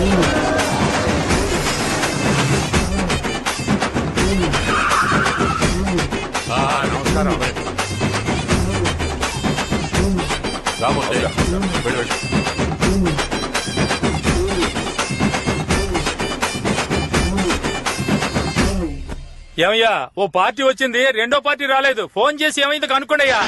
ఆ, నమస్కారం రామూర్తి వెళ్ళు, వెళ్ళు. ఏమయ్యా ఓ పార్టీ వచ్చింది రెండో పార్టీ రాలేదు ఫోన్ చేసి ఏమైంది కనుక్కోండి అయ్యా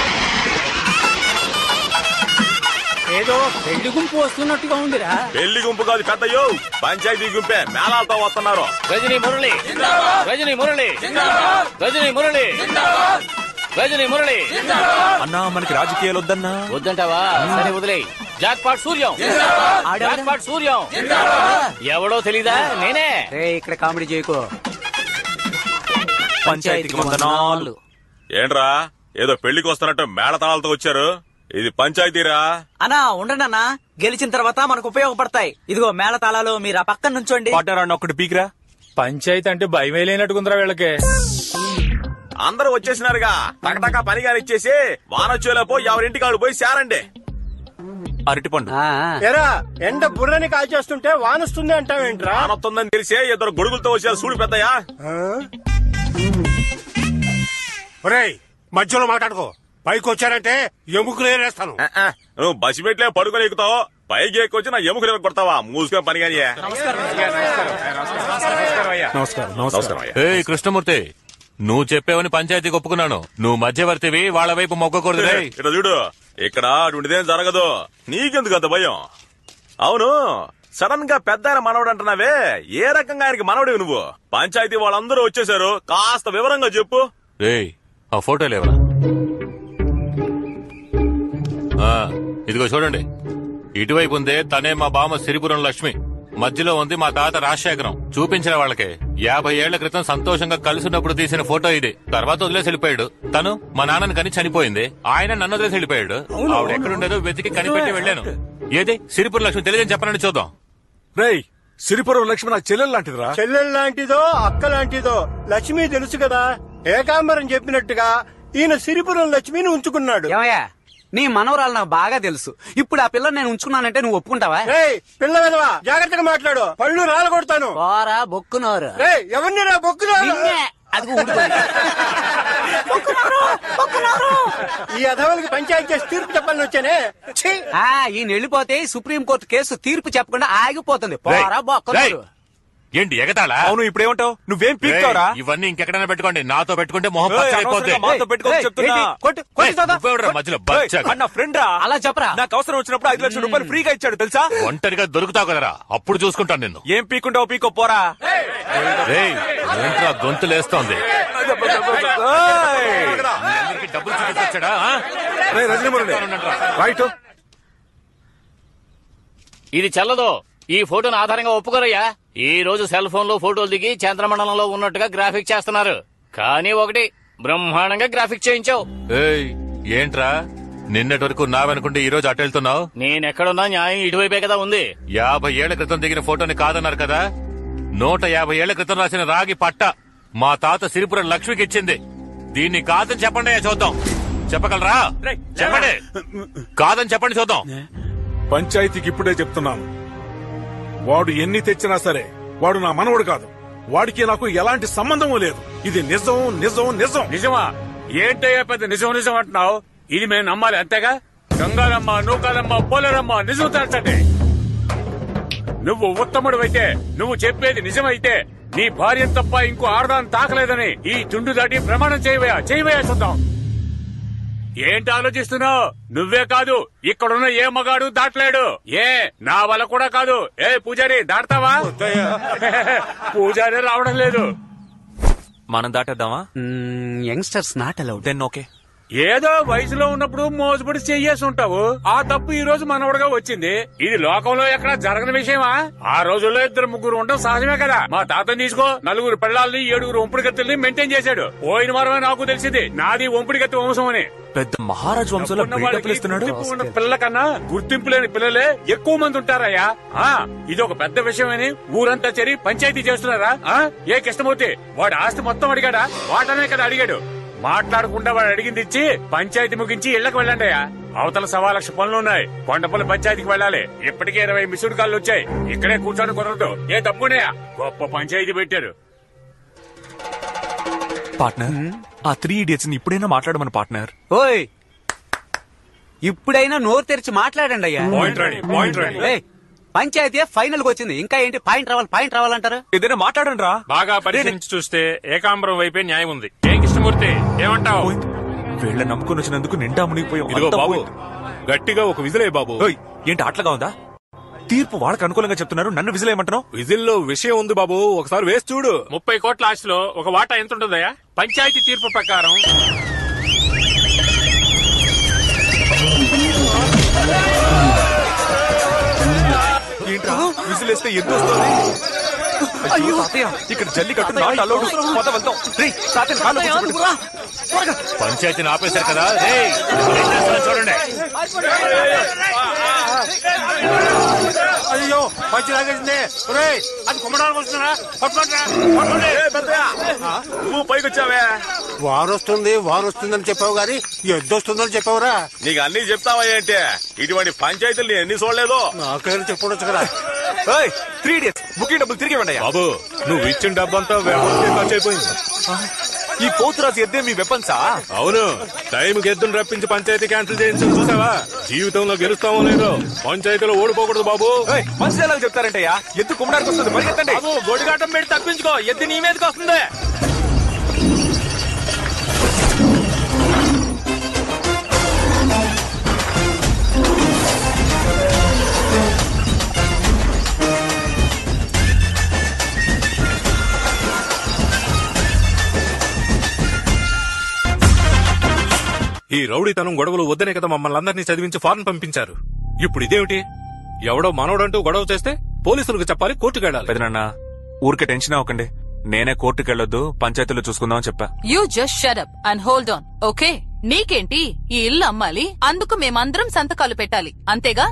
ఏదో పెళ్లి గుంపు వస్తున్నట్టుగా ఉందిరా పెళ్లి గుంపు కాదు పెద్దయ్యో పంచాయతీ గుంపే మేళాలతో వస్తున్నారు రజనీ మురళి రజనీ మురళి రజనీ మురళి రజనీ మురళి అన్నా మనకి రాజకీయాలు వద్దన్నా వద్దంటావా సరే వదిలే jackpot Suryam jackpot Suryam ఎవడో తెలీదా నేనే రే ఇక్కడ కామెడీ చేయకు పంచాయతీకి వందనాలు ఏంట్రా ఏదో పెళ్లికి వస్తున్నట్టు మేళతాళాలతో వచ్చారు ఇది పంచాయతీరా అన్నా ఉండండి అన్నా గెలిచిన తర్వాత మనకు ఉపయోగపడతాయి ఇదిగో మేళ తాళాలు మీరు ఆ పక్కన నుంచోండి పడ్డారన్న ఒక్కటి పీకిరా పంచాయతీ అంటే భయమే లేనట్టుకుందిరా వీళ్ళకి అందరూ వచ్చేసినారుగా టకటకా పని గాని ఇచ్చేసి వానొచ్చేలోపు ఎవరింటికి వాళ్ళు పోయి శారండి అరటిపండు ఆ, ఎరా ఎండ బుర్రని కాల్చేస్తుంటే వానొస్తుంది అంటావేంట్రా వానొస్తుందని తెలిసే ఇద్దరు గొడుగులతో వచ్చారు చూడు పెద్దయ్యా ఒరేయ్ మధ్యలో మాట్లాడుకో పైకి వచ్చారంటే ఎముకలు ఏరేస్తాను ఆ, ఆ, నువ్వు బసి పెట్లే పడుకొని ఎక్కుతావు పైకి ఎక్కువచ్చి నా ఎముకలు కొడతావా మూసుకొని పని కానీ నమస్కారం అయ్యా ఏయ్ కృష్ణమూర్తి నువ్వు చెప్పావని పంచాయతీకి ఒప్పుకున్నాను నువ్వు మధ్యవర్తివి వాళ్ళ వైపు మొగ్గకూడదు రేయ్. ఇక్కడ చూడు ఇక్కడ అటువంటిదేం జరగదు నీకెందుకు అంత భయం అవును సడన్ గా పెద్ద ఆయన మనవడు అంటున్నావే ఏ రకంగా ఆయనకి మనవడివి నువ్వు పంచాయతీ వాళ్ళందరూ వచ్చేసారు కాస్త వివరంగా చెప్పు రేయ్ ఆ ఫోటో లేవరా ఆ, ఇదిగో చూడండి ఇటువైపు ఉందే తనే మా బామ్మ సిరిపురం లక్ష్మి మధ్యలో ఉంది మా తాత రాజశేఖరం చూపించిన వాళ్ళకి యాభై ఏళ్ల క్రితం సంతోషంగా కలిసినప్పుడు తీసిన ఫోటో ఇది తర్వాత వదిలేసి వెళ్ళిపోయాడు తను మా నాన్నని కని చనిపోయింది ఆయన నన్ను వదిలేసి వెళ్ళిపోయాడు ఆవిడ ఎక్కడుండేదో వెతికి కనిపెట్టి వెళ్ళాను ఏది సిరిపురం లక్ష్మి తెలియదని చెప్పనని చూద్దాం రేయ్ సిరిపురం లక్ష్మి నాకు చెల్లెలు లాంటిదిరా చెల్లెలు లాంటిదో అక్క లాంటిదో లక్ష్మి తెలుసు కదా ఏకాంబరం చెప్పినట్టుగా ఈయన సిరిపురం లక్ష్మిని ఉంచుకున్నాడు ఏమయ్యా నీ మనవరాలు నాకు బాగా తెలుసు ఇప్పుడు ఆ పిల్లని నేను ఉంచుకున్నానంటే నువ్వు ఒప్పుకుంటావా రేయ్ పిల్ల విధవా జాగ్రత్తగా మాట్లాడు పళ్ళు రాలగొడతాను పోరా బొక్కునోరు రేయ్ ఎవరిని రా బొక్కురా నిన్నే. అదిగో ఊడిపోయింది. ఈ అధవలకి పంచాయతీ చేసి తీర్పు చెప్పాలని వచ్చానే ఛీ! ఆ ఈయన వెళ్ళిపోతే సుప్రీం కోర్టు కేసు తీర్పు చెప్పకుండా ఆగిపోతుంది రేయ్, పోరా బొక్కనోరు రేయ్, ఏంటి ఎగతాళా అవును ఇప్పుడేమంటావు నువ్వేం రేయ్, ఇవన్నీ ఇంకెక్కడైనా పెట్టుకోండి నాతో పెట్టుకుంటే మొహం పచ్చడైపోద్ది. మాతో పెట్టుకోమని ఏయ్, చెప్తున్నా ఏంటి? కొట్టు, కొట్టు ఏయ్, చూద్దాం. నువ్వెవడురా మధ్యలో బచ్చగా? అన్న ఫ్రెండ్ రా అలా చెప్పరా నాకు అవసరం వచ్చినప్పుడు ఐదు లక్షల రూపాయలు ఫ్రీగా ఇచ్చాడు తెలుసా ఒంటరిగా దొరుకుతావు కదరా అప్పుడు చూసుకుంటాను నిన్ను ఏం పీకుంటావు పీకో పోరా రేయ్ ఏంట్రా గొంతులేస్తోంది అందరికీ డబ్బులు చూపించొచ్చాడా ఆ? రేయ్ రజనీ మురళి రైట్ ఇది చెల్లదు ఈ ఫోటోను ఆధారంగా ఒప్పుకోరయ్యా ఈ రోజు సెల్ ఫోన్ లో ఫోటోలు దిగి చంద్రమండలంలో ఉన్నట్టుగా గ్రాఫిక్ చేస్తున్నారు కానీ ఒకటి బ్రహ్మాండంగా గ్రాఫిక్ చేయించావు ఏయ్ ఏంట్రా నిన్నటి వరకు నావనుకుంటే ఈ రోజు అటు వెళ్తున్నావు నేనెక్కడున్నా న్యాయం ఇటువైపే కదా ఉంది యాభై ఏళ్ల క్రితం దిగిన ఫోటోని కాదన్నారు కదా నూట యాభై ఏళ్ల క్రితం రాసిన రాగి పట్ట మా తాత సిరిపురం లక్ష్మికి ఇచ్చింది దీన్ని కాదని చెప్పండి అయ్యా చూద్దాం చెప్పగలరా చెప్పండి కాదని చెప్పండి చూద్దాం పంచాయతీకి ఇప్పుడే చెప్తున్నాను వాడు ఎన్ని తెచ్చినా సరే వాడు నా మనవడు కాదు వాడికి నాకు ఎలాంటి సంబంధము లేదు ఇది నిజం నిజం నిజం నిజమా ఏంటయ్యా పెద్ద నిజం నిజం అంటున్నావు ఇది మేము నమ్మాలి అంతేగా గంగారమ్మ నూకాలమ్మ పోలేరమ్మ నిజం తెలుసండి నువ్వు ఉత్తముడు అయితే నువ్వు చెప్పేది నిజమైతే నీ భార్య తప్ప ఇంకో ఆడదాన్ని తాకలేదని ఈ తుండు దాటి ప్రమాణం చేయవయా చేయవయా చూద్దాం ఏంటి ఆలోచిస్తున్నావు నువ్వే కాదు ఇక్కడున్న ఏ మగాడు దాటలేడు ఏ నా వల్ల కూడా కాదు ఏ పూజారి దాటతావా పూజారి రావడం లేదు మనం దాటేద్దామా hmm, youngsters not allowed then okay ఏదో వయసులో ఉన్నప్పుడు మోసపడి చెయ్యేసి ఉంటావు ఆ తప్పు ఈ రోజు మనవడగా వచ్చింది ఇది లోకంలో ఎక్కడ జరగని విషయమా ఆ రోజుల్లో ఇద్దరు ముగ్గురు ఉండడం సహజమే కదా మా తాతని తీసుకో నలుగురు పిల్లల్ని ఏడుగురు ఒంపుడి గత్తుల్ని మెయింటైన్ చేశాడు పోయిన వారమే నాకు తెలిసింది నాది ఒంపుడి గత్తి వంశం అని పెద్ద మహారాజ్ వంశంలో ఉన్న వాళ్ళకి గుర్తింపు ఉన్న పిల్లల కన్నా గుర్తింపు లేని పిల్లలే ఎక్కువ మంది ఉంటారయ్యా ఆ ఇది ఒక పెద్ద విషయమని ఊరంతా చేరి పంచాయతీ చేస్తున్నారా ఆ ఏ కృష్ణమూర్తి వాడు ఆస్తి మొత్తం అడిగాడా వాటనే కదా అడిగాడు మాట్లాడకుండా వాడు అడిగింది ఇచ్చి పంచాయతీ ముగించి ఇళ్లకు వెళ్ళండి అయ్యా అవతల సవా లక్ష పనులు ఉన్నాయి కొండపల్లి పంచాయతీకి వెళ్ళాలి ఇప్పటికే ఇరవై మిస్డ్ కాళ్ళు వచ్చాయి ఇక్కడే కూర్చొని కుదరదు ఏ తప్పునేయా గొప్ప పంచాయతీ పెట్టారు పార్ట్నర్ ఆ త్రీ ఇడియట్స్ ని ఇప్పుడైనా మాట్లాడమని పార్ట్నర్ ఓయ్ ఇప్పుడైనా నోరు తెరిచి మాట్లాడండి అయ్యా పాయింట్ రెడీ పాయింట్ రెడీ ఏయ్, పంచాయతీ ఫైనల్ కి వచ్చింది ఇంకా ఏంటి పాయింట్ రావాలి పాయింట్ రావాలంటారు ఏదైనా మాట్లాడండి రా బాగా పరిశీలించి చూస్తే ఏకాంబరం వైపే న్యాయం ఉంది ఏం కృష్ణమూర్తి ఏమంటావు వీళ్ళ నమ్ముకుని వచ్చినందుకు నిండా మునిగిపోయాం ఇదిగో అంతా బాబు పోయింది. గట్టిగా ఒక విజిలే బాబు ఓయ్, ఏంటి అట్లగా ఉందా తీర్పు వాళ్ళకి అనుకూలంగా చెప్తున్నారు నన్ను విజిలేయమంటున్నావు విజిల్లో విషయం ఉంది బాబు ఒకసారి వేసి చూడు ముప్పై కోట్ల ఆస్తిలో ఒక వాటా ఎంత ఉంటుందయ్యా పంచాయతీ తీర్పు ప్రకారం ఏంట్రా విజిలేస్తే ఎద్దు వస్తుంది అయ్యో తాతయ్య ఇక్కడ జల్లి కట్టు నాట్ అలౌడ్ పద వెళ్దాం రేయ్ తాతయ్య కాళ్ళు కూర్చోబెట్టు. పంచాయతీని ఆపేశారు కదా రేయ్, ఇప్పుడు ఏం చేస్తారో చూడండి అయ్యో పంచి లాగేసింది ఒరేయ్, అది కుమ్మడానికి వస్తున్నారా పట్టుకోండిరా, పట్టుకోండి. ఏ పెద్దయ్య, నువ్వు పైకి వచ్చావే వారు వస్తుంది వారు వస్తుందని చెప్పావు గాని ఎద్దు వస్తుందని చెప్పావురా నీకు అన్ని చెప్తావా ఏంటి ఇటువంటి పంచాయతీలు నేను ఎన్ని చూడలేదు నాకైనా చెప్పొచ్చు కదా ఏయ్, త్రీ డేస్ బుకింగ్ డబ్బులు తిరిగి ఇవ్వండి అయ్యా. బాబు నువ్వు ఇచ్చిన డబ్బంతా వేపంతో ఖర్చు అయిపోయింది ఈ పోతురాజు ఎద్దే మీ వెపన్సా అవును టైం గెద్దును రప్పించి పంచాయతీ క్యాన్సిల్ చేయించి చూసావా జీవితంలో గెలుస్తామో లేదో పంచాయతీలో ఓడిపోకూడదు బాబు ఏయ్, మంచి ఎలా చెప్తారంటయ్యా ఎద్దు కుమ్మడానికి వస్తుంది పరిగెత్తండి బాబు గొడిగాటం పెట్టి తప్పించుకో ఎద్దు నీ మీదకి వస్తుంది ఈ రౌడీతనం గొడవలు వద్దనే కదా మమ్మల్ని అందరినీ చదివించి ఫారెన్ పంపించారు ఇప్పుడు ఇదేమిటి ఎవడో మనోడంటూ గొడవ చేస్తే పోలీసులకు చెప్పాలి కోర్టుకు వెళ్ళాలి పెదనాన్న ఊరికే టెన్షన్ అవ్వకండి నేనే కోర్టుకు వెళ్ళొద్దు పంచాయతీలో చూసుకుందామని చెప్పా you just shut up and hold on okay నీకేంటి ఈ ఇల్లు అమ్మాలి అందుకు మేమందరం సంతకాలు పెట్టాలి అంతేగా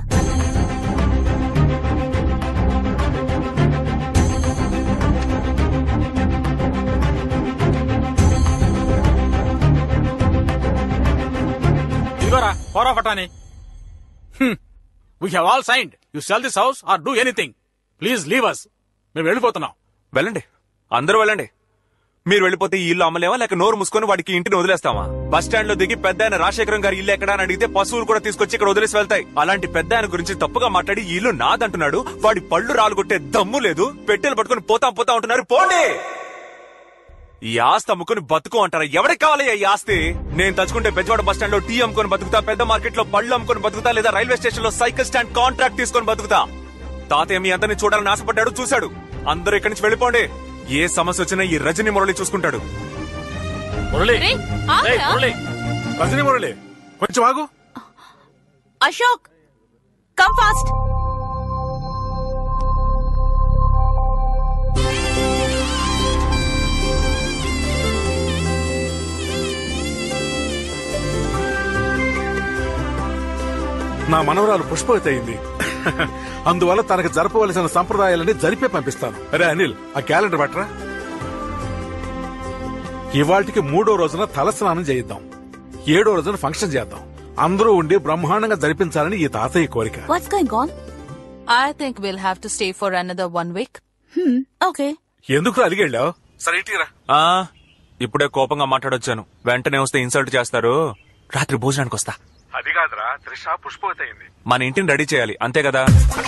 ఇదిగోరా పోరా పటాని we have all signed you sell this house or do anything please leave us మేము వెళ్ళిపోతున్నాం వెళ్ళండి అందరూ వెళ్ళండి మీరు వెళ్ళిపోతే ఈ ఇల్లు అమ్మలేమా లేక నోరు మూసుకొని వాడికి ఇంటిని వదిలేస్తామా బస్ స్టాండ్ లో దిగి పెద్ద ఆయన రాజశేఖరం గారి ఇల్లు ఎక్కడా అని అడిగితే పశువులు కూడా తీసుకొచ్చి ఇక్కడ వదిలేసి వెళ్తాయి అలాంటి పెద్ద ఆయన గురించి తప్పుగా మాట్లాడి ఈ ఇల్లు నాదంటున్నాడు వాడి పళ్ళు రాలుగొట్టే దమ్ము లేదు పెట్టెలు పట్టుకొని పోతా పోతా ఉంటున్నారు పోండి ఈ ఆస్తి అమ్ముకుని బతుకు అంటారా ఎవరికి కావాలి ఈ ఆస్తి నేను తలుచుకుంటే బెజవాడ బస్ స్టాండ్ లో టీ అమ్ముకొని బతుకుతా పెద్ద మార్కెట్ లో పళ్ళు అమ్ముకొని బతుకుతా లేదా రైల్వే స్టేషన్ లో సైకిల్ స్టాండ్ కాంట్రాక్ట్ తీసుకొని బతుకుతా తాతయ్య మీ అందరిని చూడాలని ఆశపడ్డాడు చూశాడు అందరూ ఇక్కడి నుంచి వెళ్ళిపోండి ఏ సమస్య వచ్చినా ఈ రజని మురళి చూసుకుంటాడు మురళి రే, ఏయ్, ఆగరా? మురళి రజనీ మురళి కొంచెం ఆగు అశోక్ కమ్ ఫాస్ట్ నా మనవరాలు పుష్పవతి అయింది అందువల్ల తనకు జరపవలసిన సంప్రదాయాలని జరిపే పంపిస్తాను అరే అనిల్ ఆ క్యాలెండర్ పట్టరా ఇవాళకి మూడో రోజున తలస్నానం చేయిద్దాం ఏడో రోజున ఫంక్షన్ చేద్దాం అందరూ ఉండి బ్రహ్మాండంగా జరిపించాలని ఈ తాతయ్య కోరిక what's going on I think will have to stay for another one week okay ఎందుకు అలిగెళ్ళావు సరే ఇటీరా ఆ ఇప్పుడే కోపంగా మాట్లాడొచ్చాను వెంటనే వస్తే ఇన్సల్ట్ చేస్తారు రాత్రి భోజనానికి వస్తా అది కాదురా త్రిష పుష్పవతి అయింది మన ఇంటిని రెడీ చేయాలి అంతే కదా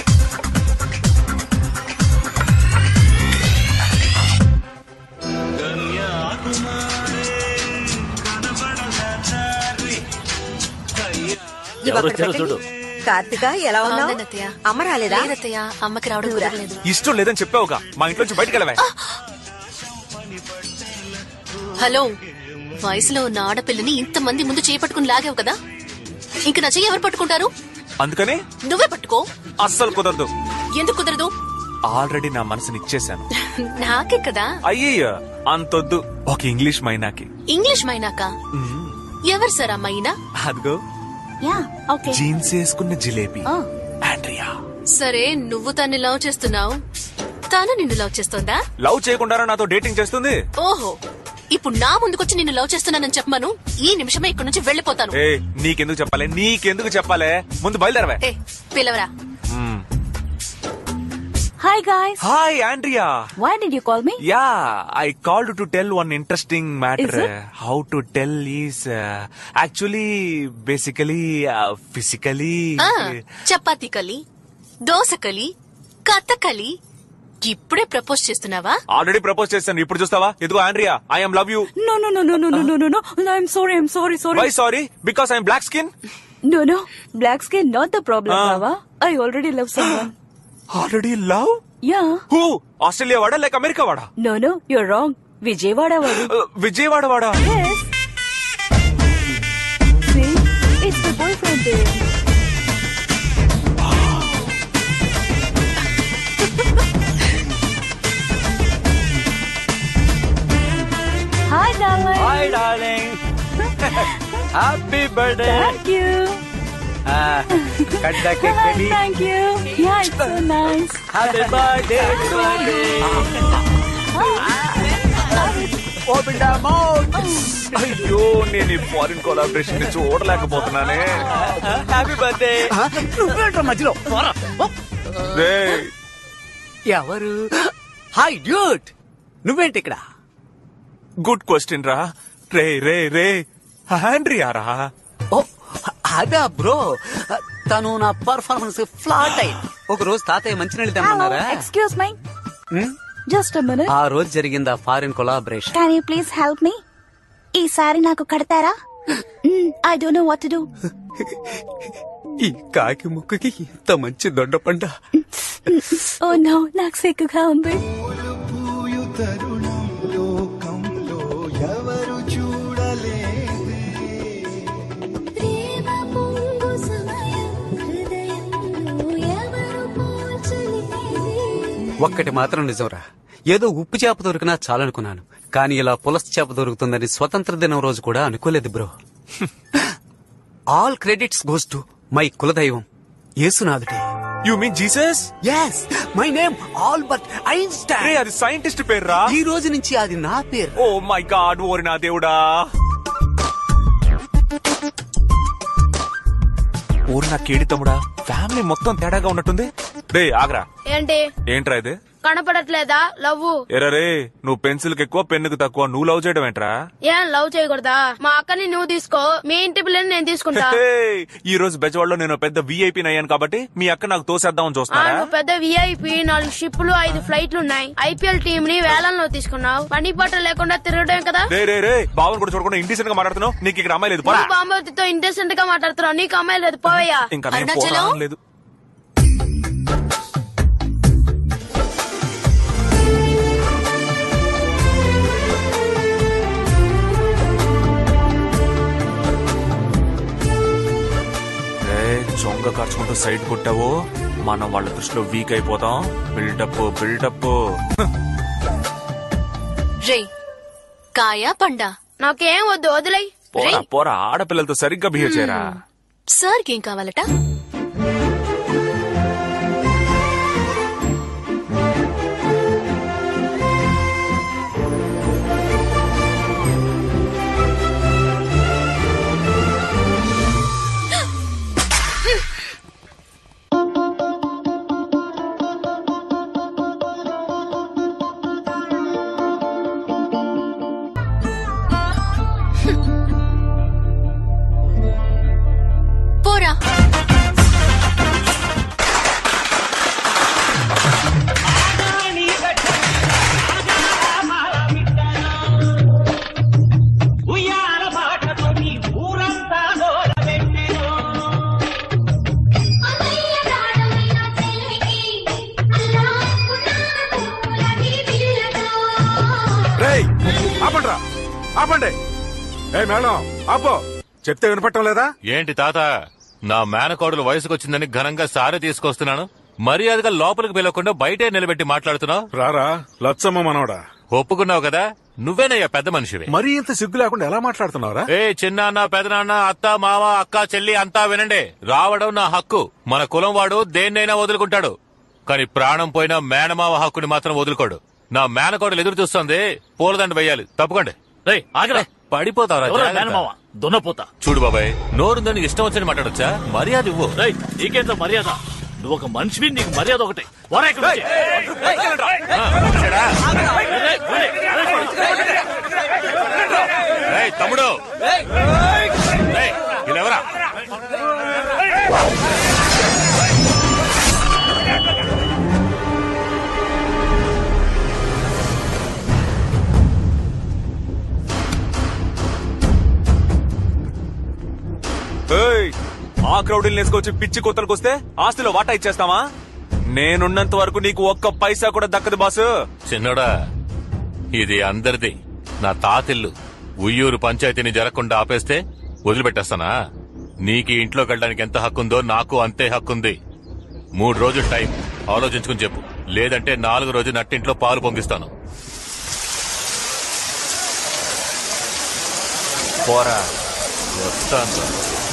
ఎవరు వచ్చారో చూడు కార్తిక ఎలా ఉన్నావు అమ్మ రాలేదా అమ్మకి రావడం కుదరలేదు ఇష్టం లేదని చెప్పావుగా మా ఇంట్లోంచి బయటకు వెళ్ళవే హలో వయసులో ఉన్న ఆడపిల్లని ఇంతమంది ముందు చేపట్టుకుని లాగావు కదా ఇంక నా చెయ్యి ఎవరు పట్టుకుంటారు అందుకని నువ్వే పట్టుకో అస్సలు కుదరదు ఎందుకు కుదరదు ఆల్రెడీ నా మనసుని ఇచ్చేశాను నాకే కదా అయ్యయ్య అంతొద్దు ఒక ఇంగ్లీష్ మైనాకి ఇంగ్లీష్ మైనాక ఎవరు సార్ ఆ మైనా అదిగో యా ఓకే జీన్స్ వేసుకున్న జిలేబీ ఆండ్రియా సరే నువ్వు తన్ని లవ్ చేస్తున్నావు తాను నిన్ను లవ్ చేస్తోందా లవ్ చేయకుండా నాతో డేటింగ్ చేస్తుంది ఓహో ఇప్పుడు నా ముందుకొచ్చి నిన్ను లవ్ చేస్తున్నానని చెప్పమను ఈ నిమిషమే ఇక్కడి నుంచి వెళ్ళిపోతాను ఏ నీకెందుకు చెప్పాలి నీకెందుకు చెప్పాలి ముందు బయలుదేరవే ఏ పిలవరా Hi guys. Hi Andrea Why did you call me? Yeah I called to tell one interesting matter Is it? How to tell is actually basically physically ఆ, చపాతీ కలి దోశ కలి కథకలి ఇప్పుడే ప్రపోజ్ చేస్తున్నావా ఆల్రెడీ ప్రపోజ్ చేశాను ఇప్పుడు చూస్తావా ఇదిగో Andrea I'm love you No, no, no, no, no, no, no, no, no. no. I'm sorry. I'm sorry. Sorry. Why sorry because I'm black skin No, no. Black skin not the problem, Ah. Baba. I already love someone. Already love yeah. Who Australia వాడా లేక America వాడా No, no. You're wrong. Vijayawada wadu. Uh, Vijayawada వాడా Yes. See? It's my boyfriend there. Hi, darling. Hi darling happy birthday Thank you. Cut the cake baby Thank you. Yeah, it's so nice. Happy birthday open the mouth అయ్యో నేను ఈ foreign collaboration ని చూడలేకపోతున్నానే happy birthday నువ్వేంట్రా మధ్యలో పోరా. ఓ. రేయ్, ఎవరు hi duet నువ్వేంటి ఇక్కడ గుడ్ క్వశ్చన్ రా రే రే రే ఆండ్రియా రా ఓ అదా బ్రో తను నా పర్ఫార్మెన్స్ ఫ్లాట్ అయింది ఒక రోజు తాతయ్య మంచినీళ్ళు Hello. తెమ్మన్నారా Excuse me. Just a minute. ఆ రోజు జరిగింది ఆ foreign collaboration Can you please help me? ఈసారి నాకు కడతారా I don't know what to do ఈ కాకి ముక్కుకి ఇంత మంచి దొండపండ ఓ నో నాకు సిగ్గుగా ఉంది ఒక్కటి మాత్రం నిజంరా ఏదో ఉప్పు చేప దొరికినా చాలనుకున్నాను కానీ ఇలా పులస చేప దొరుకుతుందని స్వతంత్ర దినం రోజు కూడా అనుకోలేదు bro all credits goes to my కులదైవం యేసునాథుడే you mean Jesus yes my name Albert Einstein రే అది సైంటిస్ట్ పేరు రా ఈ రోజు నుంచి అది నా పేరు ఓ మై గాడ్ ఓరి నా దేవుడా ఓరి నా కేడి తమ్ముడా ఫ్యామిలీ మొత్తం తేడాగా ఉన్నట్టుంది రే ఆగరా ఏంటి ఏంట్రా ఇది కనపడట్లేదా లవ్ ఎరా రే నువ్వు పెన్సిల్ కి ఎక్కువ పెన్నుకు తక్కువ నువ్వు లవ్ చేయడం ఏంట్రా ఏం లవ్ చేయకూడదా మా అక్కని నువ్వు తీసుకో మీ ఇంటి పిల్లని నేను తీసుకుంటా హే, ఈ రోజు బెజవాడలో నేను పెద్ద విఐపీ అయ్యాను కాబట్టి మీ అక్క నాకు తోసేద్దామని ఆ, చూస్తున్నారా నువ్వు పెద్ద విఐపి నాలుగు షిప్పులు ఐదు ఫ్లైట్లు ఉన్నాయి ఐపీఎల్ టీం ని వేలంలో తీసుకున్నావు పని పాట లేకుండా తిరగడం కదా రే రే రే బావన్ కూడా చూడకుండా ఇండిసెంట్ గా మాట్లాడుతున్నావు నీకు ఇక్కడ అమ్మాయి లేదు పరా. నువ్వు బాంబవతితో ఇంటెసెంట్ గా మాట్లాడుతున్నావు నీకు అమ్మాయి లేదు పోవయ్యా ఇంకా నేను అరుణాచలం? పోరాడం లేదు రే, చొంగ కార్చుకుంటూ సైడ్ కొట్టావో మనం వాళ్ళ దృష్టిలో వీక్ అయిపోతాం బిల్డప్ బిల్డప్ రే కాయా పండా నాకేం వద్దు వదిలై పోరా పోరా ఆడపిల్లలతో సరిగ్గా బిహేవ్ చేయరా సార్కి ఏం కావాలట పోరా రేయ్ ఆపండ్రా ఆపండి ఏ మేడం ఆపో చెప్తే వినపట్టం లేదా ఏంటి తాత నా మేనకోడలు వయసుకొచ్చిందని ఘనంగా సారి తీసుకొస్తున్నాను మర్యాదగా లోపలికి పిలవకుండా బయటే నిలబెట్టి మాట్లాడుతున్నావు రారా లచ్చమ్మ మనవడా ఒప్పుకున్నావు కదా నువ్వేనయ్యా పెద్ద మనిషివి మరీ ఇంత సిగ్గు లేకుండా ఎలా మాట్లాడుతున్నావురా ఏ చిన్నాన్న పెదనాన్న అత్త మామ అక్క చెల్లి అంతా వినండి రావడం నా హక్కు మన కులం వాడు దేన్నైనా వదులుకుంటాడు కానీ ప్రాణం పోయిన మేనమావ హక్కుని మాత్రం వదులుకోడు నా మేనకోడలు ఎదురు చూస్తోంది పూలదండ వెయ్యాలి తప్పుకోండి రేయ్ ఆగరా పడిపోతావురా ఎవరా జాగ్రత్త. మేనమావ దున్నపోతా చూడు బాబాయ్ నోరుందని ఇష్టం వచ్చినట్టు మాట్లాడొచ్చా మర్యాద ఇవ్వు రేయ్ నీకేంత మర్యాద నువ్వు ఒక మనిషివి నీకు మర్యాద ఒకటే వరా ఇక్కడి నుంచి. రేయ్, తమ్ముడు రేయ్, వీళ్ళెవరా ఏయ్, ఆ క్రౌడీని వేసుకొచ్చి పిచ్చి కొత్తలకు వస్తే ఆస్తిలో వాటా ఇచ్చేస్తావా నేనున్నంత వరకు నీకు ఒక్క పైసా కూడా దక్కదు బాసు చిన్నోడా ఇది అందరిది నా తాతిల్లు ఉయ్యూరు పంచాయతీని జరగకుండా ఆపేస్తే వదిలిపెట్టేస్తానా నీకు ఈ ఇంట్లోకి వెళ్ళడానికి ఎంత హక్కుందో నాకు అంతే హక్కుంది మూడు రోజులు టైం ఆలోచించుకుని చెప్పు లేదంటే నాలుగు రోజు నట్టింట్లో పాలు పొంగిస్తాను పోరా వస్తాను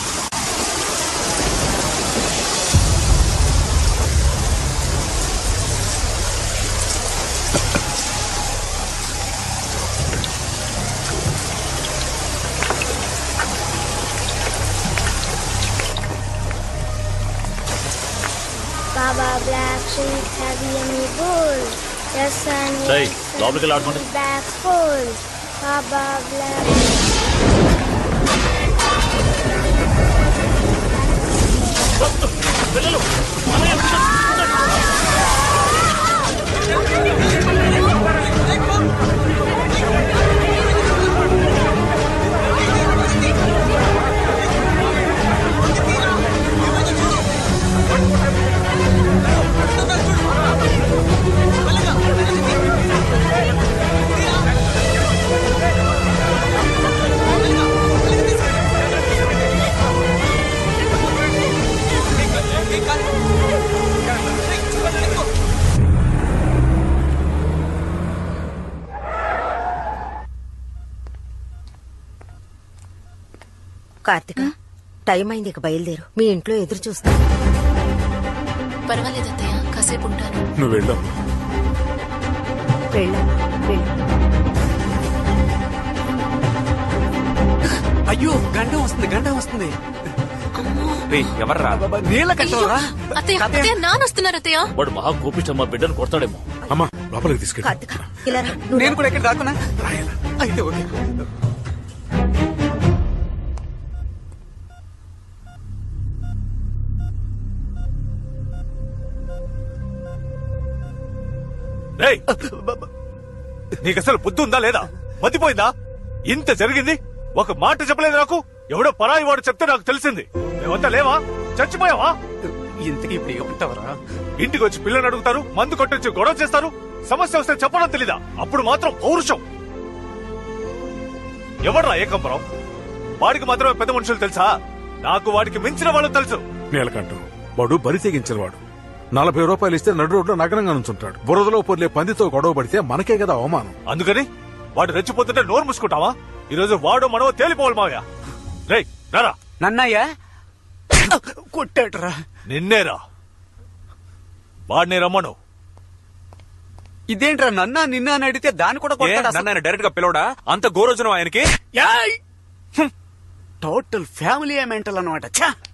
Baba Black Sheep, have you any bull? Yes, and Hey, yes, and లోపలికి వెళ్ళి ఆడుకోండి. the Bag full. Baba Black. Karthika time అయింది ఇక బయలుదేరు మీ ఇంట్లో ఎదురు చూస్తా పర్వాలేదు అత్తయ్య కాసేపు ఉంటాను నువ్వు వెళ్ళావు వెళ్ళమ్మా వెళ్ళు అయ్యో గండం వస్తుంది గండం వస్తుంది ఎవర్రా నీళ్ళ కట్టరా అత్తయ్య అత్తయ్య నానొస్తున్నారు అత్తయ్య వాడు మహా కోపిష్ట మా బిడ్డను కొడతాడేమో అమ్మా లోపలికి తీసుకెళ్ళి కార్తిక ఇలా రా. నేను కూడా ఇక్కడ దాక్కున్నా అయితే ఓకే రేయ్ నీకు అసలు బుద్ధి ఉందా లేదా మతిపోయిందా ఇంత జరిగింది ఒక మాట చెప్పలేదు నాకు ఎవడో పరాయి వాడు చెప్తే నాకు తెలిసింది మేమంతా లేవా చచ్చిపోయావా ఇంతకీ ఇప్పుడు ఏమంటావరా ఇంటికి వచ్చి పిల్లని అడుగుతారు మందు కొట్టొచ్చి గొడవ చేస్తారు సమస్య వస్తే చెప్పడం తెలీదా అప్పుడు మాత్రం పౌరుషం ఎవడ్రా ఏకంబరం వాడికి మాత్రమే పెద్ద మనుషులు తెలుసా నాకు వాడికి మించిన వాళ్ళు తెలుసు నీలకంఠం వాడు బరి తెగించిన వాడు నలభై రూపాయలు ఇస్తే నడు రోడ్లో నగరంగా నుంచుంటాడు బురదలో పొర్లే పందితో గొడవ పడితే మనకే కదా అవమానం అందుకని వాడు రెచ్చిపోతుంటే నోరు మూసుకుంటావా ఈ రోజు వాడు మనవో తేలిపోవాలి మావయ్య రేయ్ రారా నన్నయ్యా కొట్టాడురా నిన్నేరా వాడిని రమ్మను ఇదేంట్రా నన్న నిన్న అని అడిగితే దాన్ని కూడా కొట్టాడు అసలు. నన్ను డైరెక్ట్ గా పిలవడా అంత గోరోజనం ఆయనకి యాయ్! హ్మ్. టోటల్ ఫ్యామిలీ మెంటల్ అనమాట ఛా